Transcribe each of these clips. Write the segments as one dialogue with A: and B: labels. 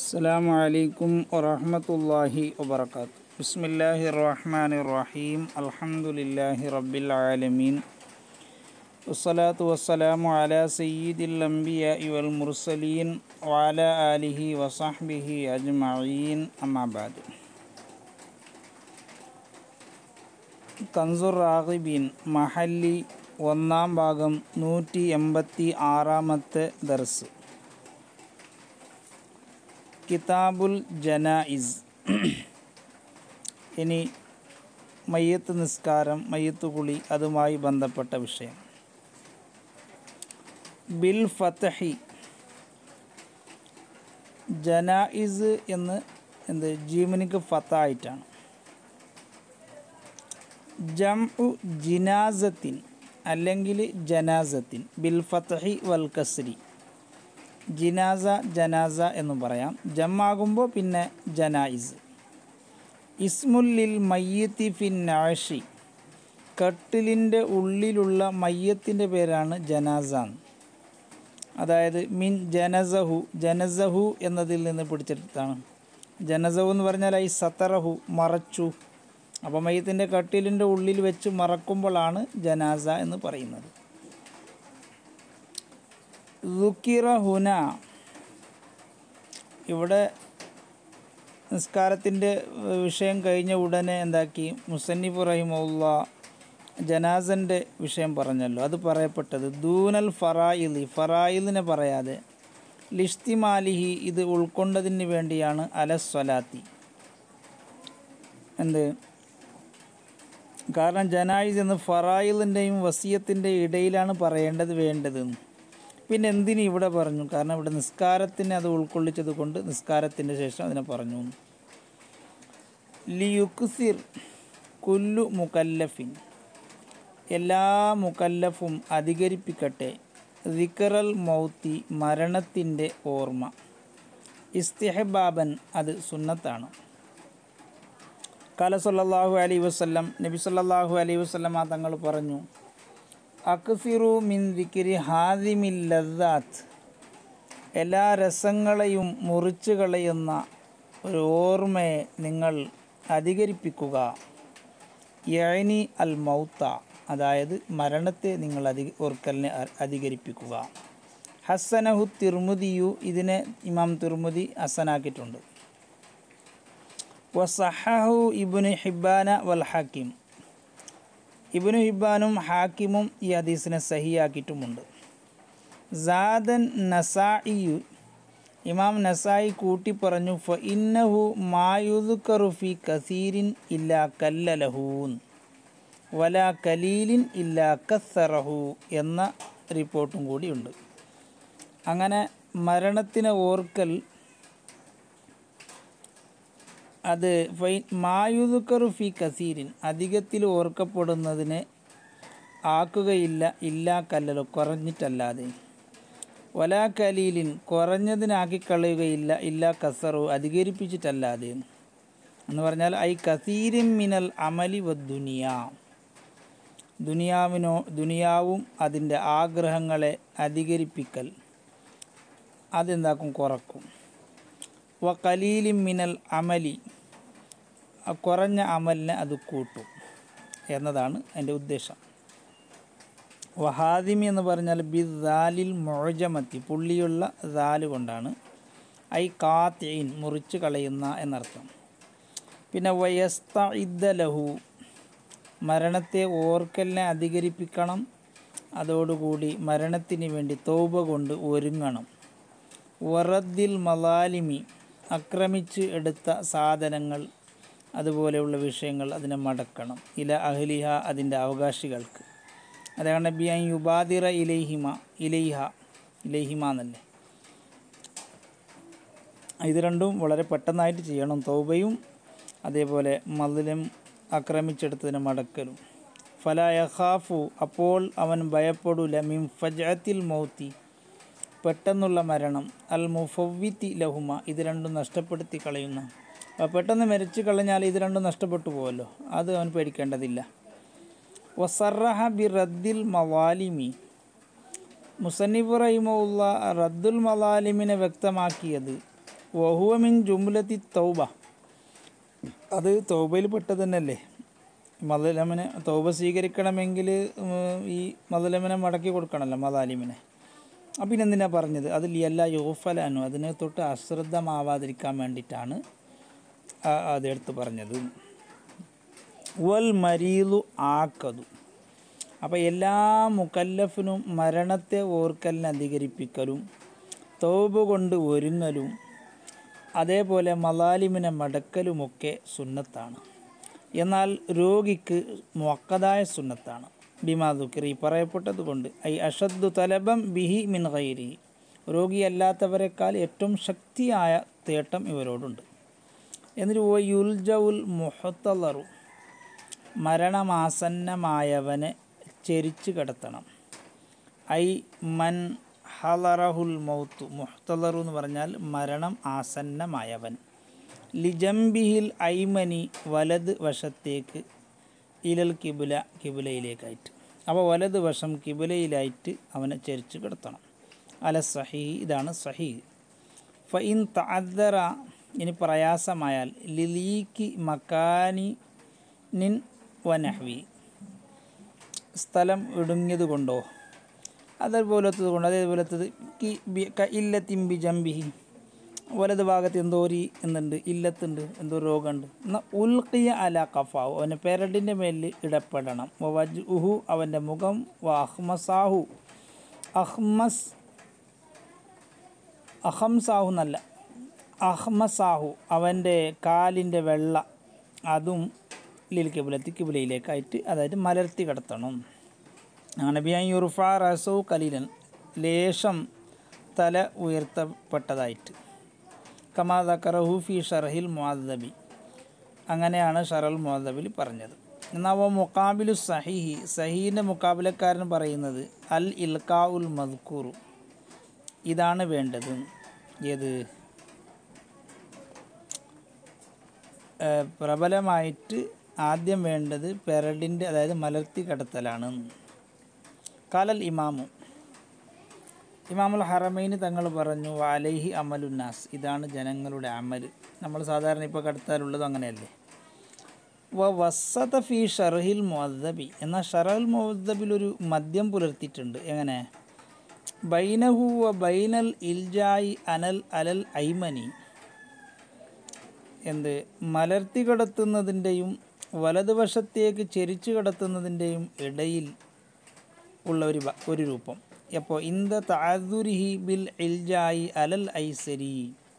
A: السلام عليكم ورحمة الله وبركاته بسم الله الرحمن الرحيم الحمد لله رب العالمين والصلاة والسلام على سيد الأنبياء والمرسلين وعلى آله وصحبه أجمعين أما بعد കൻസുർ റാഗിബീൻ മഹല്ലി ഒന്നാം ഭാഗം നൂറ്റി എൺപത്തി ആറാമത്തെ ദർസ് കിതാബുൽ ജനായിസ് ഇനി മയ്യത്ത് നിസ്കാരം മയ്യത്ത് കുളി അതുമായി ബന്ധപ്പെട്ട വിഷയം ബിൽ ഫതഹി ജനായിസ് എന്ന് എന്ത് ജീവനിക്ക് ഫത്തായിട്ടാണ് ജംഉ ജിനാസത്തിൻ അല്ലെങ്കിൽ ജനാസത്തിൻ ബിൽ ഫതഹി വൽ കസ്രി ജിനാസ ജനാസ എന്നും പറയാം ജമ്മാകുമ്പോൾ പിന്നെ ജനായിസ് ഇസ്മുല്ലിൽ മയ്യത്തി ഫിൻ നാഷി കട്ടിലിൻ്റെ ഉള്ളിലുള്ള മയ്യത്തിൻ്റെ പേരാണ് ജനാസ അതായത് മിൻ ജനസഹു ജനസഹു എന്നതിൽ നിന്ന് പിടിച്ചെടുത്താണ് ജനസഹു എന്ന് പറഞ്ഞാൽ ഐ സത്തറഹു മറച്ചു അപ്പോൾ മയ്യത്തിൻ്റെ കട്ടിലിൻ്റെ ഉള്ളിൽ വെച്ച് മറക്കുമ്പോഴാണ് ജനാസ എന്ന് പറയുന്നത് ലുക്കിറ ഹുന ഇവിടെ നിസ്കാരത്തിൻ്റെ വിഷയം കഴിഞ്ഞ ഉടനെ എന്താക്കി മുസന്നിഫ് റഹിമുള്ള ജനാസൻ്റെ വിഷയം പറഞ്ഞല്ലോ അത് പറയപ്പെട്ടത് ദൂനൽ ഫറായിലി ഫറായിലിനെ പറയാതെ ലിഷ്തിമാലിഹി ഇത് ഉൾക്കൊണ്ടതിന് വേണ്ടിയാണ് അലസ്വലാത്തി എന്ത് കാരണം ജനായിസ് എന്ന് ഫറായിലിൻ്റെയും വസീയത്തിൻ്റെയും ഇടയിലാണ് പറയേണ്ടത് വേണ്ടതെന്ന് പിന്നെ എന്തിന് ഇവിടെ പറഞ്ഞു കാരണം ഇവിടെ നിസ്കാരത്തിനെ അത് ഉൾക്കൊള്ളിച്ചത് കൊണ്ട് നിസ്കാരത്തിൻ്റെ ശേഷം അതിനെ പറഞ്ഞു ലിയുക്സിർ കുല്ലു മുക്കല്ലഫിൻ എല്ലാ മുക്കല്ലഫും അധികരിപ്പിക്കട്ടെ റിക്കറൽ മൗത്തി മരണത്തിൻ്റെ ഓർമ്മ ഇസ്തിഹബാബൻ അത് സുന്നത്താണ് കാല സല്ലാഹു അലൈ വസ്ലം നബി സല്ലാഹു അലൈ വസ്ലമ തങ്ങൾ പറഞ്ഞു അക്സിറു മിൻ ദിക്കിരി ഹാദിമിൽ ലദ്ദാത്ത് എല്ലാ രസങ്ങളെയും മുറിച്ചു കളയുന്ന ഒരു ഓർമ്മയെ നിങ്ങൾ അധികരിപ്പിക്കുക യഴനി അൽ മൗത്ത അതായത് മരണത്തെ നിങ്ങൾ അധി ഓർക്കലിനെ അധികരിപ്പിക്കുക ഹസനഹു തിർമുദിയു ഇതിനെ ഇമാം തിർമുദി ഹസനാക്കിയിട്ടുണ്ട് വസഹു ഇബുന് ഹിബാന വൽ ഹക്കിം ഇബിനു ഹിബാനും ഹാക്കിമും ഈ ഹദീസിനെ സഹിയാക്കിയിട്ടുമുണ്ട് സാദൻ നസായിയു ഇമാം നസായി കൂട്ടി പറഞ്ഞു ഫ ഇന്നഹു മായുദുക്കറുഫി കസീരിൻ ഇല്ല കല്ലലഹൂൻ വല കലീലിൻ ഇല്ല കസറഹു എന്ന റിപ്പോർട്ടും കൂടിയുണ്ട് അങ്ങനെ മരണത്തിനെ ഓർക്കൽ അത് ഫൈ മായുദുക്കറു ഫി കസീരിൻ അധികത്തിൽ ഓർക്കപ്പെടുന്നതിനെ ആക്കുകയില്ല ഇല്ലാ കല്ലലോ കുറഞ്ഞിട്ടല്ലാതെ വലാ കലീലിൻ കുറഞ്ഞതിനാക്കി കളയുകയില്ല ഇല്ലാ കസറു അധികരിപ്പിച്ചിട്ടല്ലാതെ എന്ന് പറഞ്ഞാൽ ഐ കസീരിൻ മിനൽ അമലി വ ദുനിയ ദുനിയാവിനോ ദുനിയാവും അതിൻ്റെ ആഗ്രഹങ്ങളെ അധികരിപ്പിക്കൽ അതെന്താക്കും കുറക്കും വ കലീലിൻ മിനൽ അമലി കുറഞ്ഞ അമലിനെ അത് കൂട്ടും എന്നതാണ് എൻ്റെ ഉദ്ദേശം വഹാദിമി എന്ന് പറഞ്ഞാൽ ബി ദാലിൽ മൊഴജമത്തി പുള്ളിയുള്ള ദാല് കൊണ്ടാണ് ഐ കാത്തീൻ മുറിച്ച് കളയുന്ന എന്നർത്ഥം പിന്നെ വയസ്ത ഇദ്ദലഹു മരണത്തെ ഓർക്കലിനെ അധികരിപ്പിക്കണം അതോടുകൂടി മരണത്തിന് വേണ്ടി തോപ കൊണ്ട് ഒരുങ്ങണം വറദ്ദിൽ മലാലിമി ആക്രമിച്ച് എടുത്ത സാധനങ്ങൾ അതുപോലെയുള്ള വിഷയങ്ങൾ അതിനെ മടക്കണം ഇല അഹ്ലിഹ അതിൻ്റെ അവകാശികൾക്ക് അതാണ് ബി ഐ യുബാദിറ ഇലൈഹിമ ഇലൈഹ ഇലൈഹിമ എന്നല്ലേ ഇത് രണ്ടും വളരെ പെട്ടെന്നായിട്ട് ചെയ്യണം തൗബയും അതേപോലെ മതിലും ആക്രമിച്ചെടുത്തതിനെ മടക്കലും ഫല യഹാഫു അപ്പോൾ അവൻ ഭയപ്പെടൂല മിം ഫജത്തിൽ മൗത്തി പെട്ടെന്നുള്ള മരണം അൽ മുഫവ്വിത്തി ലഹുമ ഇത് രണ്ടും നഷ്ടപ്പെടുത്തി കളയുന്ന അപ്പോൾ പെട്ടെന്ന് മരിച്ചു കളഞ്ഞാൽ ഇത് രണ്ടും നഷ്ടപ്പെട്ടു പോകുമല്ലോ അത് അവൻ പേടിക്കേണ്ടതില്ല വസറഹ ബി റദ്ദിൽ മവാലിമി മുസന്നിഫ് റഹിമുള്ള റദ്ദുൽ മലാലിമിനെ വ്യക്തമാക്കിയത് വഹുവമിൻ ജുംലത്തി തൗബ അത് തൗബയിൽ പെട്ടത് തന്നെയല്ലേ മതലമിനെ തൗബ സ്വീകരിക്കണമെങ്കിൽ ഈ മതലമിനെ മടക്കി കൊടുക്കണമല്ലോ മതാലിമിനെ അപ്പം പിന്നെ എന്തിനാ പറഞ്ഞത് അതിൽ എല്ലാ യോഫലാനു അതിനെ തൊട്ട് അശ്രദ്ധമാവാതിരിക്കാൻ വേണ്ടിയിട്ടാണ് ആ- അത് എടുത്ത് പറഞ്ഞത് വൽ മരീലു ആക്കതു അപ്പോൾ എല്ലാ മുക്കല്ലഫിനും മരണത്തെ ഓർക്കലിനെ അധികരിപ്പിക്കലും തോബ് കൊണ്ട് ഒരുങ്ങലും അതേപോലെ മലാലിമിനെ മടക്കലുമൊക്കെ സുന്നത്താണ് എന്നാൽ രോഗിക്ക് മുക്കതായ സുന്നത്താണ് ബിമാദുക്കറി പറയപ്പെട്ടത് കൊണ്ട് ഐ അഷദ്ദു തലബം ബിഹി മിൻ ഗൈരി രോഗിയല്ലാത്തവരെക്കാൾ ഏറ്റവും ശക്തിയായ തേട്ടം ഇവരോടുണ്ട് എന്നിട്ട് ഓ യുൽജവുൽ മുഹത്തലറു മരണമാസന്നമായവനെ ചെരിച്ചു കിടത്തണം ഐ മൻ ഹലറഹുൽ മൗത്തു മുഹ്തലറു എന്ന് പറഞ്ഞാൽ മരണം ആസന്നമായവൻ ലിജംബിഹിൽ ഐമനി വലത് വശത്തേക്ക് ഇലൽ കിബുല കിബുലയിലേക്കായിട്ട് അപ്പോൾ വലത് വശം കിബുലയിലായിട്ട് അവനെ ചെരിച്ച് കിടത്തണം അല സഹി ഇതാണ് സഹി ഫൈൻ തഅദ്ദറ ഇനി പ്രയാസമായാൽ ലിലീക്ക് മക്കാനി നിൻ വനഹ്വി സ്ഥലം ഇടുങ്ങിയത് കൊണ്ടോ അതേപോലത്തത് കൊണ്ട് അതേപോലത്തത് കി ബി ക ഇല്ലത്തിമ്പി ജംബിഹി വലത് ഭാഗത്ത് എന്തോ ഒരു എന്തുണ്ട് ഇല്ലത്തുണ്ട് എന്തോ രോഗമുണ്ട് എന്നാൽ ഉൽക്കിയ അല കഫാവു അവൻ്റെ പെരടിൻ്റെ മേലിൽ ഇടപെടണം വജ് ഉഹു അവൻ്റെ മുഖം വ അഹ്മസാഹു അഹ്മസ് അഹംസാഹു എന്നല്ല അഹ്മസാഹു അവൻ്റെ കാലിൻ്റെ വെള്ള അതും ലിൽ കിബിലത്തി കിബിലയിലേക്കായിട്ട് അതായത് മലർത്തി കിടത്തണം നബിയാൻ യുർഫ റസു കലീലൻ ലേശം തല ഉയർത്തപ്പെട്ടതായിട്ട് കമാദക്കറഹു ഫി ഷറഹിൽ മുഅദ്ദബി അങ്ങനെയാണ് ഷറൽ മുഅദ്ദബിൽ പറഞ്ഞത് എന്നാൽ അവ മുക്കാബിലു സഹിഹി സഹീൻ്റെ മുക്കാബിലക്കാരൻ പറയുന്നത് അൽ ഇൽക്കാ ഉൽ മദ്കൂറു ഇതാണ് വേണ്ടത് ഏത് ഏഹ് പ്രബലമായിട്ട് ആദ്യം വേണ്ടത് പെരടിൻ്റെ അതായത് മലർത്തി കടത്തലാണ് കാലൽ ഇമാമു ഇമാമുൽ ഹറമൈന് തങ്ങൾ പറഞ്ഞു വാലൈഹി അമലുന്നാസ് ഇതാണ് ജനങ്ങളുടെ അമൽ നമ്മൾ സാധാരണ ഇപ്പോൾ കടത്താറുള്ളത് അങ്ങനെയല്ലേ വ വസത ഫി ഷർഹിൽ മുഅദ്ദബി എന്നാൽ ഷറഹുൽ മുഅദ്ദബിൽ ഒരു മദ്യം പുലർത്തിയിട്ടുണ്ട് എങ്ങനെ ബൈനഹു വ ബൈനൽ ഇൽജായി അനൽ അലൽ ഐമനി എന്ത് മലർത്തി കിടത്തുന്നതിൻ്റെയും വലതുവശത്തേക്ക് ചെരിച്ചു കിടത്തുന്നതിൻ്റെയും ഇടയിൽ ഉള്ള ഒരു ബ- ഒരു രൂപം അപ്പോൾ ഇന്ത താദുരിഹി ബിൽ ഇൽജായി അലൽ ഐസരി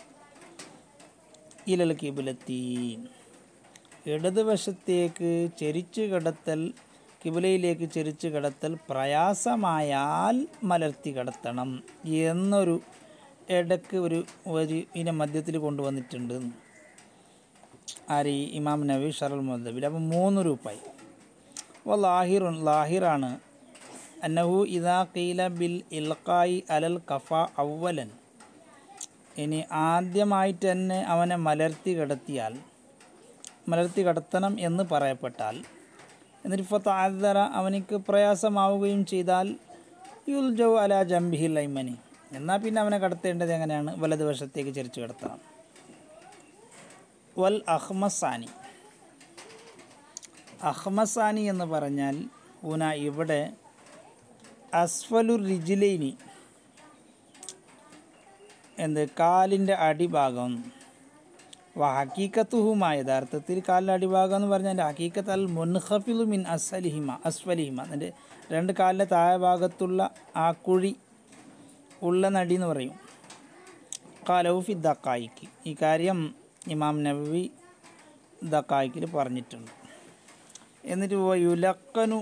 A: ഇലൽ കിബിലത്തി ഇടതുവശത്തേക്ക് ചെരിച്ചു കിടത്തൽ കിബിലയിലേക്ക് ചെരിച്ചു കിടത്തൽ പ്രയാസമായാൽ മലർത്തി കിടത്തണം എന്നൊരു ഇടക്ക് ഒരു ഒരു ഇതിനെ മധ്യത്തിൽ കൊണ്ടുവന്നിട്ടുണ്ട് ആര് ഈ ഇമാം നബി ഷറൽ മുദ്ദബിൽ അപ്പം മൂന്ന് രൂപായി അപ്പോൾ ലാഹിറുൻ ലാഹിറാണ് അന്നഹു ഇദാ കീല ബിൽ ഇൽക്കായി അലൽ കഫ അവലൻ ഇനി ആദ്യമായിട്ട് തന്നെ അവനെ മലർത്തി കിടത്തിയാൽ മലർത്തി കിടത്തണം എന്ന് പറയപ്പെട്ടാൽ എന്നിട്ട് ഇപ്പോൾ താഴ്തറ അവനിക്ക് പ്രയാസമാവുകയും ചെയ്താൽ യുൽ ജൗ അല ജംബിഹിൽ ഐമനി എന്നാൽ പിന്നെ അവനെ കടത്തേണ്ടത് എങ്ങനെയാണ് വലതുവശത്തേക്ക് ചെരിച്ചു കിടത്തണം വൽ അഹ്മസാനി അഹ്മസാനി എന്ന് പറഞ്ഞാൽ ഊന ഇവിടെ അസ്ഫലു റിജിലൈനി എന്ത് കാലിൻ്റെ അടിഭാഗം വ ഹക്കീക്കത്തുഹുമായ യഥാർത്ഥത്തിൽ കാലിൻ്റെ അടിഭാഗം എന്ന് പറഞ്ഞാൽ ഹക്കീക്കത്ത് അൽ മുൻഹഫിലു മിൻ അസ്ഫലിഹിമ അസ്ഫലിഹിമ അതിൻ്റെ രണ്ട് കാലിൻ്റെ താഴെ ഭാഗത്തുള്ള ആ കുഴി ഉള്ള നടി എന്ന് പറയും കാലൗഫി ദക്കായിക്ക് ഈ കാര്യം ഇമാം നബവി ദക്കായിക്കിൽ പറഞ്ഞിട്ടുണ്ട് എന്നിട്ട് യുലക്കനു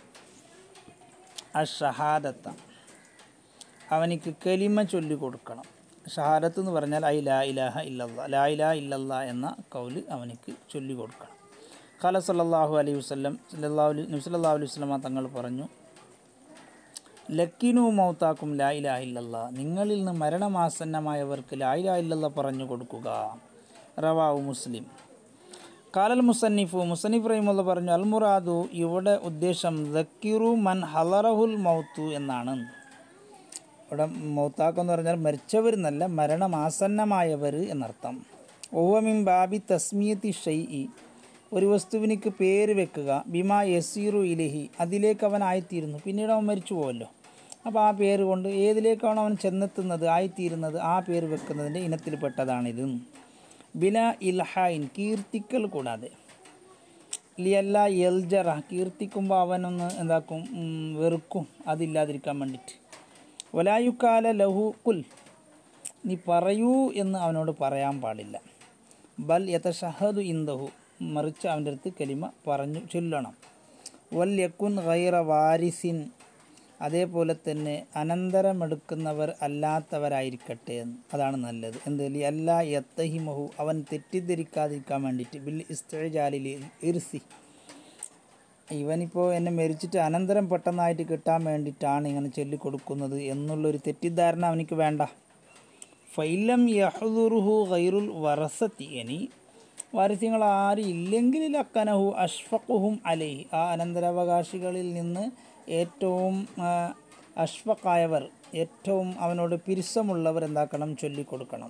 A: അഷഹാദത്ത അവനിക്ക് കലിമ ചൊല്ലി കൊടുക്കണം ഷഹാദത്ത് എന്ന് പറഞ്ഞാൽ ഐ ലാ ഇലാഹ ഇല്ലല്ല ലാ ഇലാഹ ഇല്ലല്ല എന്ന കൗല് അവനിക്ക് ചൊല്ലി കൊടുക്കണം ഖാല സല്ലല്ലാഹു അലൈഹി വസല്ലം സല്ലല്ലാഹു അലൈഹി നബി സല്ലല്ലാഹു അലൈഹി വസല്ലമ തങ്ങൾ പറഞ്ഞു ലക്കിനു മൗത്താക്കും ലാ ഇലാഹ ഇല്ലല്ല നിങ്ങളിൽ നിന്ന് മരണമാസന്നമായവർക്ക് ലാ ഇലാഹ ഇല്ലല്ല പറഞ്ഞു കൊടുക്കുക റവാവു മുസ്ലിം കാലൽ മുസന്നിഫു മുസന്നിഫ് റഹിമുള്ള പറഞ്ഞു അൽ മുറാദു ഇവിടെ ഉദ്ദേശം ദക്കിറു മൻ ഹലറഹുൽ മൗത്തു എന്നാണ് ഇവിടെ മൗത്താക്കെന്ന് പറഞ്ഞാൽ മരിച്ചവർ എന്നല്ല മരണമാസന്നമായവർ എന്നർത്ഥം ഓവമിൻ ബാബി തസ്മിയത്തി ഷൈഇ ഒരു വസ്തുവിനിക്ക് പേര് വെക്കുക ബിമാ യസീറു ഇലഹി അതിലേക്ക് അവൻ ആയിത്തീരുന്നു പിന്നീട് അവൻ മരിച്ചു പോവല്ലോ അപ്പോൾ ആ പേര് കൊണ്ട് ഏതിലേക്കാണ് അവൻ ചെന്നെത്തുന്നത് ആയിത്തീരുന്നത് ആ പേര് വെക്കുന്നതിൻ്റെ ഇനത്തിൽപ്പെട്ടതാണിത് ബില ഇൽഹായിൻ കീർത്തിക്കൽ കൂടാതെ ലിയല്ല എൽജറ കീർത്തിക്കുമ്പോൾ അവനൊന്ന് എന്താക്കും ഉം, വെറുക്കും അതില്ലാതിരിക്കാൻ വേണ്ടിയിട്ട് വലായുക്കാല ലഹു കുൽ നീ പറയൂ എന്ന് അവനോട് പറയാൻ പാടില്ല ബൽ യതഷഹദു ഇന്ദഹു മറിച്ച് അവൻ്റെ അടുത്ത് കലിമ പറഞ്ഞു ചൊല്ലണം വൽ യക്കുൻ ഗൈറ വാരിസിൻ അതേപോലെ തന്നെ അനന്തരമെടുക്കുന്നവർ അല്ലാത്തവരായിരിക്കട്ടെ എന്ന് അതാണ് നല്ലത് എന്തെങ്കിലും എല്ലാ യത്തഹിമഹു അവൻ തെറ്റിദ്ധരിക്കാതിരിക്കാൻ വേണ്ടിയിട്ട് ബിൽ ഇസ്തജാലിൽ ഇർസി ഇവനിപ്പോൾ എന്നെ മരിച്ചിട്ട് അനന്തരം പെട്ടെന്നായിട്ട് കിട്ടാൻ വേണ്ടിയിട്ടാണ് ഇങ്ങനെ ചൊല്ലിക്കൊടുക്കുന്നത് എന്നുള്ളൊരു തെറ്റിദ്ധാരണ അവനിക്ക് വേണ്ട ഫൈലം യഹുറുഹു ഗൈറുൽ വറസത്തി ഇനി വാരസ്യങ്ങൾ ആരും ഇല്ലെങ്കിൽ ലക്കനഹു അഷ്ഫഖുഹും അലൈഹി ആ അനന്തരാവകാശികളിൽ നിന്ന് ഏറ്റവും ആ, അഷ്ഫഖായവർ ഏറ്റവും അവനോട് പിരിസമുള്ളവർ എന്താക്കണം ചൊല്ലിക്കൊടുക്കണം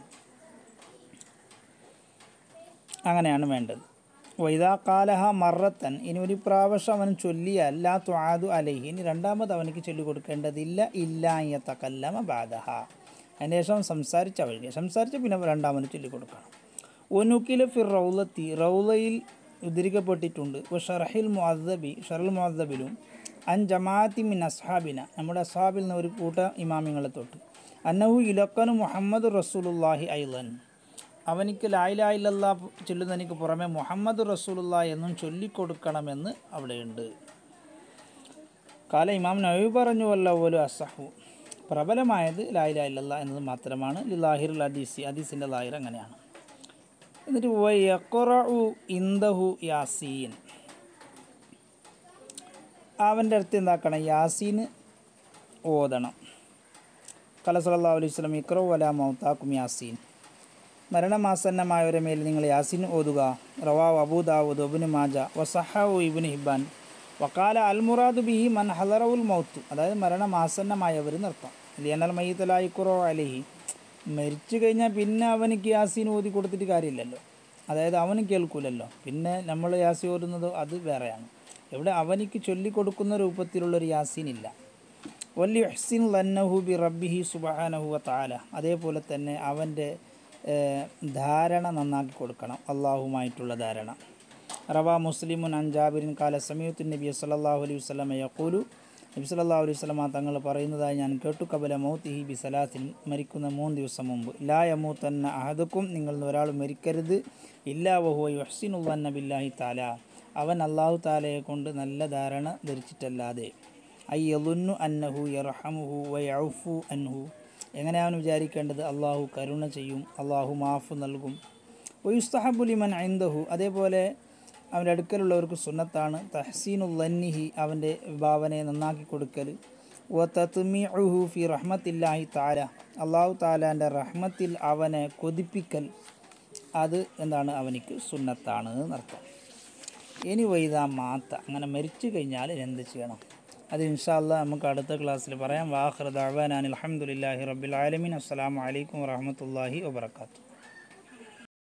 A: അങ്ങനെയാണ് വേണ്ടത് വൈദാ കാലഹ മറത്തൻ ഇനി ഒരു പ്രാവശ്യം അവൻ ചൊല്ലിയാൽ ലാ ത്വാദു അലൈഹി ഇനി രണ്ടാമത് അവനിക്ക് ചൊല്ലിക്കൊടുക്കേണ്ടതില്ല ഇല്ലായ തക്കല്ലമ ബാധഹ അതിന് ശേഷം സംസാരിച്ച വഴിക്ക് സംസാരിച്ച പിന്നെ രണ്ടാമത് ചൊല്ലിക്കൊടുക്കണം ഒനുക്കിൽ ഫിർ റൗലത്തി റൗലയിൽ ഉദ്ധരിക്കപ്പെട്ടിട്ടുണ്ട് ഷറഹിൽ മുഅദ്ദബി ഷറൽ മുഅദ്ദബിലും അൻ ജമാഅത്തി മിൻ അസ്ഹാബിന നമ്മുടെ അസ്ഹാബിൽ നിന്ന് ഒരു കൂട്ട ഇമാമിങ്ങളെ തൊട്ട് അന്നഹു ഇലക്കനു മുഹമ്മദ് റസൂലുല്ലാഹി ഐലൻ അവനിക്ക് ലായിലായില്ല ചൊല്ലുന്നതിന് പുറമെ മുഹമ്മദ് റസൂലുള്ള എന്നും ചൊല്ലിക്കൊടുക്കണമെന്ന് അവിടെയുണ്ട് കാല ഇമാം നബി പറഞ്ഞു വല്ല പോലും അസഹു പ്രബലമായത് ലായിലായില്ല എന്നത് മാത്രമാണ് ലാഹിർ അദീസി അദീസിൻ്റെ ലാഹിർ അങ്ങനെയാണ് എന്നിട്ട് വയക്കുറു ഇന്ദഹു യാസീൻ അവൻ്റെ അടുത്ത് എന്താക്കണം യാസീന് ഓതണം കല സല്ലല്ലാഹു അലൈഹി വസല്ലം ഇക്റോ വലാ മൗതാക്കും യാസീൻ മരണമാസന്നമായവരെ മേൽ നിങ്ങൾ യാസീൻ ഓതുക റവാവ് അബൂദാവൂദ് ഒബിന് മാജ വസഹാവു ഇബിന് ഹിബാൻ വക്കാല അൽ മുറാദു ബിഹി മൻ ഹലറവുൽ മൗത്തു അതായത് മരണമാസന്നമായവർ നിർത്താം ലിയനൽ മയ്യത്തലായി കുറോ അലഹി മരിച്ചു കഴിഞ്ഞാൽ പിന്നെ അവനിക്ക് യാസീൻ ഓതി കൊടുത്തിട്ട് കാര്യമില്ലല്ലോ അതായത് അവന് കേൾക്കൂലല്ലോ പിന്നെ നമ്മൾ യാസി ഓതുന്നത് അത് വേറെയാണ് ഇവിടെ അവനിക്ക് ചൊല്ലിക്കൊടുക്കുന്ന രൂപത്തിലുള്ളൊരു യാസീൻ ഇല്ല വലിയ ഹസിൻ ലന്നഹു ബി റബ്ബിഹി സുബഹാനഹു വ താല അതേപോലെ തന്നെ അവൻ്റെ ഏഹ്, ധാരണ നന്നാക്കി കൊടുക്കണം അള്ളാഹുമായിട്ടുള്ള ധാരണ റവ മുസ്ലിമുൻ അൻജാബിരിൻ കാല സമീത്തു നബി സല്ലല്ലാഹു അലൈഹി വസല്ലമ യഖൂലു നബി സല്ലല്ലാഹു അലൈഹി വസല്ലമ തങ്ങൾ പറയുന്നതായി ഞാൻ കേട്ടു കബല മൗത്തിഹി ബി സലാത്തിൻ മരിക്കുന്ന മൂന്ന് ദിവസം മുമ്പ് ലാ യമൂത്തന്ന അഹദക്കും നിങ്ങൾ ഒരാൾ മരിക്കരുത് ഇല്ലാ വഹുവ യുഹ്സിനുവന്ന ബില്ലാഹി താല അവൻ അള്ളാഹു താലയെ കൊണ്ട് നല്ല ധാരണ ധരിച്ചിട്ടല്ലാതെ അയ്യലുന്നു അന്നഹു യർഹമുഹു വയഫു അൻഹു എങ്ങനെ അവൻ വിചാരിക്കേണ്ടത് അള്ളാഹു കരുണ ചെയ്യും അള്ളാഹു മാഫ് നൽകും വയുസ്തഹബുലിമൻ ഐന്ദഹു അതേപോലെ അവൻ്റെ അടുക്കലുള്ളവർക്ക് സുന്നത്താണ് തഹസീനുല്ലന്നിഹി അവൻ്റെ ഭാവനയെ നന്നാക്കി കൊടുക്കൽ വ തത്മിഉഹു ഫി റഹ്മത്തില്ലാഹി താല അള്ളാഹു താലാൻ്റെ റഹ്മത്തിൽ അവനെ കൊതിപ്പിക്കൽ അത് എന്താണ് അവനിക്ക് സുന്നത്താണ് എന്നർത്ഥം ഇനി വൈദാ മാത്ത അങ്ങനെ മരിച്ചു കഴിഞ്ഞാൽ എന്ത് ചെയ്യണം അത് ഇൻഷാല്ല നമുക്ക് അടുത്ത ക്ലാസ്സിൽ പറയാം വാഹൃദ് അഹ്വാനാൻ അലഹമുല്ലാഹി റബ്ബിൽ ആലമീൻ അസ്സലാമു അലൈക്കും വറഹമത്തല്ലാഹി വബർക്കാത്തു